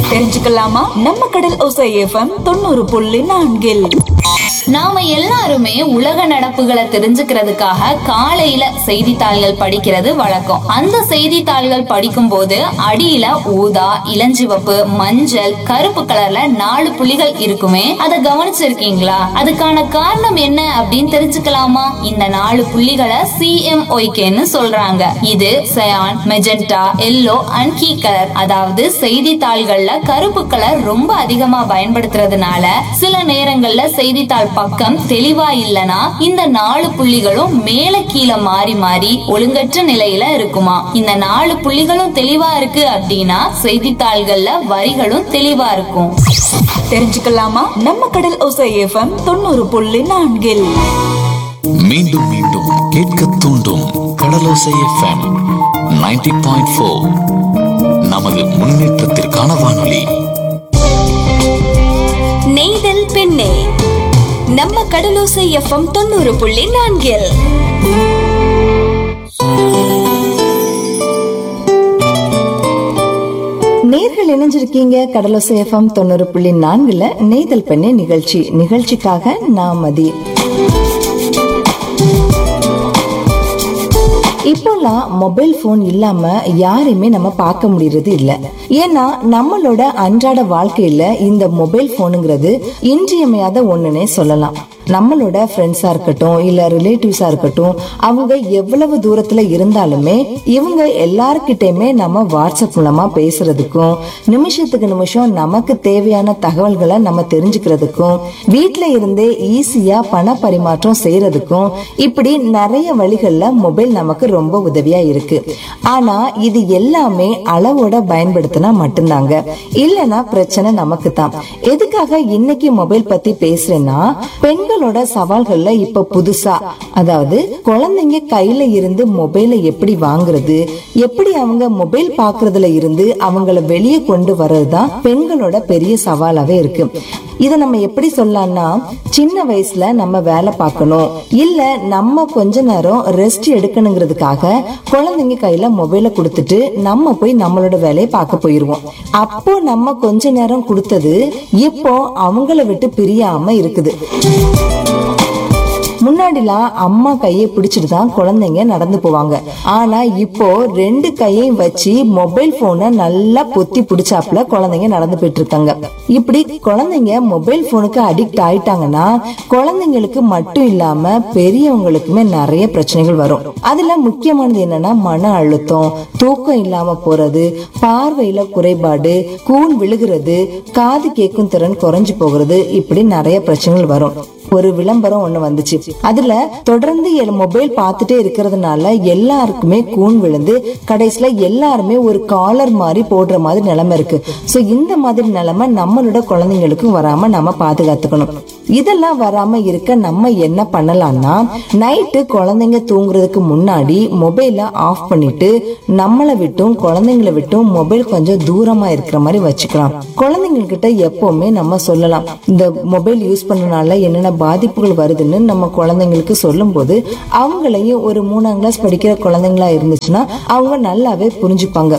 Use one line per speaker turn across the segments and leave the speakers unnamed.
தெரிஞ்சுக்கலாமா நம்ம கடல் ஒசை எஃப்எம் தொண்ணூறு புள்ளி நான்கில்
நாம எல்லாருமே உலக நடப்புகளை தெரிஞ்சுக்கிறதுக்காக காலையில செய்தித்தாள்கள் படிக்கிறது வழக்கம் அந்த செய்தித்தாள்கள் படிக்கும் போது அடியில ஊதா இளஞ்சிவப்பு மஞ்சள் கருப்பு கலர்ல நாலு புள்ளிகள் இருக்குமே அதை கவனிச்சிருக்கீங்களா அதுக்கான காரணம் என்ன அப்படின்னு தெரிஞ்சுக்கலாமா இந்த நாலு புள்ளிகளை சிஎம்ஒய்கேன்னு சொல்றாங்க இது cyan magenta yellow and key colour அதாவது செய்தித்தாள்கள்ல கருப்பு கலர் ரொம்ப அதிகமா பயன்படுத்துறதுனால சில நேரங்கள்ல செய்தித்தாள் பக்கம் தெளிவா இல்லனா இந்த நாலு புள்ளிகளும் மேல கீழே மாறி மாறி ஒழுங்கற்ற நிலையில இருக்குமா இந்த நாலு புள்ளிகளும் தெளிவா இருக்கு அப்படின்னா செய்தித்தாள்கள்ல வரிகளும் தெளிவா இருக்கும்
தெரிஞ்சுக்கலாமா நம்ம கடல் ஒசை எஃப்எம் தொண்ணூறு புள்ளி நான்கில்
மீண்டும் மீண்டும் கேட்க தூண்டும் கடலோசை எஃப்எம் 90.4 பாயிண்ட் ஃபோர் நமது முன்னேற்றத்திற்கான வானொலி
நெய்தல் பெண்ணே நம்ம கடலோசை எஃப்எம் தொண்ணூறு புள்ளி நான்கில்
நேர்கள் இணைஞ்சிருக்கீங்க கடலோசை எஃப்எம் தொண்ணூறு புள்ளி நான்குல நெய்தல் பெண்ணே நிகழ்ச்சி நிகழ்ச்சிக்காக நான் மதி இப்போலாம் மொபைல் போன் இல்லாம யாரையுமே நம்ம பார்க்க முடியறது இல்ல ஏன்னா நம்மளோட அன்றாட வாழ்க்கையில இந்த மொபைல் போனுங்கிறது இன்றியமையாத ஒண்ணுனே சொல்லலாம் நம்மளோட ஃப்ரெண்ட்ஸா இருக்கட்டும் இல்ல ரிலேட்டிவ்ஸா இருக்கட்டும் அவங்க எவ்வளவு தூரத்துல இருந்தாலுமே இவங்க எல்லார்கிட்டயுமே நம்ம வாட்ஸ்அப் மூலமா பேசுறதுக்கும் நிமிஷத்துக்கு நிமிஷம் நமக்கு தேவையான தகவல்களை நம்ம தெரிஞ்சுக்கிறதுக்கும் வீட்ல இருந்தே ஈஸியா பண பரிமாற்றம் செய்யறதுக்கும் இப்படி நிறைய வழிகள்ல மொபைல் நமக்கு ரொம்ப உதவியா இருக்கு ஆனா இது எல்லாமே அளவோட பயன்படுத்தினா மட்டும்தாங்க இல்லனா பிரச்சனை நமக்கு தான் எதுக்காக இன்னைக்கு மொபைல் பத்தி பேசுறேன்னா பெண்களோட சவால்கள்ல இப்ப புதுசா அதாவது குழந்தைங்க கையில இருந்து மொபைலை எப்படி வாங்குறது எப்படி அவங்க மொபைல் பாக்குறதுல இருந்து அவங்கள வெளியே கொண்டு வர்றதுதான் பெண்களோட பெரிய சவாலாவே இருக்கு இத நம்ம எப்படி சொல்லலாம்னா சின்ன வயசுல நம்ம வேலை பார்க்கணும் இல்ல நம்ம கொஞ்ச நேரம் ரெஸ்ட் எடுக்கணுங்கிறதுக்காக குழந்தைங்க கையில மொபைலை கொடுத்துட்டு நம்ம போய் நம்மளோட வேலையை பார்க்க போயிருவோம் அப்போ நம்ம கொஞ்ச நேரம் கொடுத்தது இப்போ அவங்கள விட்டு பிரியாம இருக்குது முன்னாடிலாம் அம்மா கையை பிடிச்சிட்டு தான் குழந்தைங்க நடந்து போவாங்க ஆனா இப்போ ரெண்டு கையையும் வச்சு மொபைல் போனை நல்லா பொத்தி பிடிச்சாப்புல குழந்தைங்க நடந்து போயிட்டு இருக்காங்க இப்படி குழந்தைங்க மொபைல் போனுக்கு அடிக்ட் ஆயிட்டாங்கன்னா குழந்தைங்களுக்கு மட்டும் இல்லாம பெரியவங்களுக்குமே நிறைய பிரச்சனைகள் வரும் அதுல முக்கியமானது என்னன்னா மன அழுத்தம் தூக்கம் இல்லாம போறது பார்வையில குறைபாடு கூன் விழுகிறது காது கேட்கும் திறன் குறைஞ்சு போகிறது இப்படி நிறைய பிரச்சனைகள் வரும் ஒரு விளம்பரம் ஒண்ணு வந்துச்சு அதுல தொடர்ந்து என் மொபைல் பார்த்துட்டே இருக்கிறதுனால எல்லாருக்குமே கூன் விழுந்து கடைசியில எல்லாருமே ஒரு காலர் மாதிரி போடுற மாதிரி நிலைமை இருக்கு சோ இந்த மாதிரி நிலைமை நம்மளோட குழந்தைங்களுக்கும் வராம நம்ம பாதுகாத்துக்கணும் இதெல்லாம் வராம இருக்க நம்ம என்ன பண்ணலாம்னா நைட்டு குழந்தைங்க தூங்குறதுக்கு முன்னாடி மொபைலை ஆஃப் பண்ணிட்டு நம்மளை விட்டும் குழந்தைங்களை விட்டும் மொபைல் கொஞ்சம் தூரமா இருக்கிற மாதிரி வச்சுக்கலாம் குழந்தைங்ககிட்ட எப்பவுமே நம்ம சொல்லலாம் இந்த மொபைல் யூஸ் பண்ணனால என்னென்ன பாதிப்புகள் வருதுன்னு நம்ம குழந்தைங்களுக்கு சொல்லும்போது அவங்களையும் ஒரு மூணாம் கிளாஸ் படிக்கிற குழந்தைங்களா இருந்துச்சுன்னா அவங்க நல்லாவே புரிஞ்சுப்பாங்க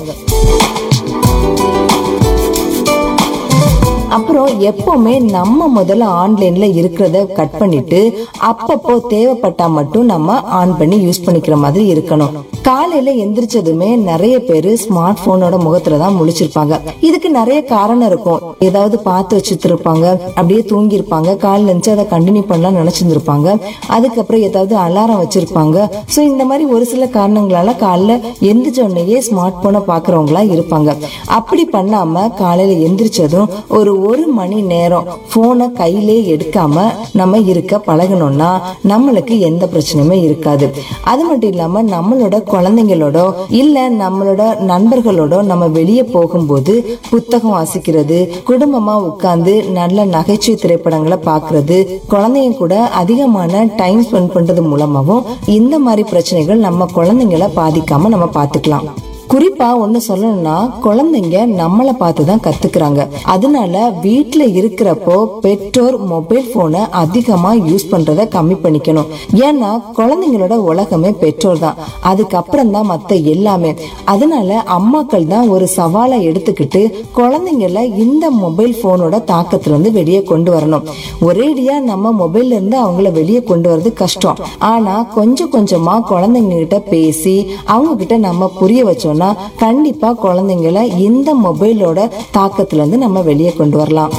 அப்புறம் எப்பவுமே நம்ம முதல்ல ஆன்லைன்ல இருக்கிறத கட் பண்ணிட்டு அப்பப்போ தேவைப்பட்டா மட்டும் நம்ம ஆன் பண்ணி யூஸ் பண்ணிக்கிற மாதிரி இருக்கணும் காலையில எந்திரிச்சதுமே நிறைய பேரு ஸ்மார்ட் போனோட முகத்துல தான் முழிச்சிருப்பாங்க இதுக்கு நிறைய காரணம் இருக்கும் ஏதாவது பார்த்து வச்சுட்டு இருப்பாங்க அப்படியே தூங்கி இருப்பாங்க காலைல இருந்துச்சு அதை கண்டினியூ பண்ணலாம் நினைச்சிருந்திருப்பாங்க அதுக்கப்புறம் ஏதாவது அலாரம் வச்சிருப்பாங்க சோ இந்த மாதிரி ஒரு சில காரணங்களால காலைல எந்திரிச்ச உடனேயே ஸ்மார்ட் போனை பாக்குறவங்களா இருப்பாங்க அப்படி பண்ணாம காலையில எந்திரிச்சதும் ஒரு ஒரு மணி நேரம் போனை கையிலே எடுக்காம நம்ம இருக்க பழகணும்னா நம்மளுக்கு எந்த பிரச்சனையுமே இருக்காது அது மட்டும் இல்லாம நம்மளோட குழந்தைங்களோட இல்ல நம்மளோட நண்பர்களோட நம்ம வெளியே போகும்போது புத்தகம் வாசிக்கிறது குடும்பமா உட்கார்ந்து நல்ல நகைச்சுவை திரைப்படங்களை பாக்குறது குழந்தைங்க கூட அதிகமான டைம் ஸ்பெண்ட் பண்றது மூலமாவும் இந்த மாதிரி பிரச்சனைகள் நம்ம குழந்தைங்களை பாதிக்காம நம்ம பாத்துக்கலாம் குறிப்பா ஒண்ணு சொல்லணும்னா குழந்தைங்க நம்மளை பார்த்து தான் கத்துக்கிறாங்க அதனால வீட்ல இருக்கிறப்போ பெற்றோர் மொபைல் போனை அதிகமா யூஸ் பண்றத கம்மி பண்ணிக்கணும் ஏன்னா குழந்தைங்களோட உலகமே பெற்றோர் தான் அதுக்கப்புறம் தான் மத்த எல்லாமே அதனால அம்மாக்கள் தான் ஒரு சவாலை எடுத்துக்கிட்டு குழந்தைங்கள இந்த மொபைல் போனோட தாக்கத்துல இருந்து வெளியே கொண்டு வரணும் ஒரேடியா நம்ம மொபைல்ல இருந்து அவங்கள வெளியே கொண்டு வரது கஷ்டம் ஆனா கொஞ்சம் கொஞ்சமா குழந்தைங்க கிட்ட பேசி அவங்க கிட்ட நம்ம புரிய வச்சோம்னா கண்டிப்பா குழந்தைங்கள இந்த மொபைலோட தாக்கத்துல இருந்து நம்ம வெளியே கொண்டு வரலாம்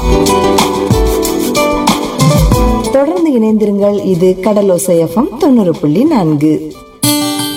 தொடர்ந்து இணைந்திருங்கள் இது கடலோசை எஃப்எம் தொண்ணூறு புள்ளி நான்கு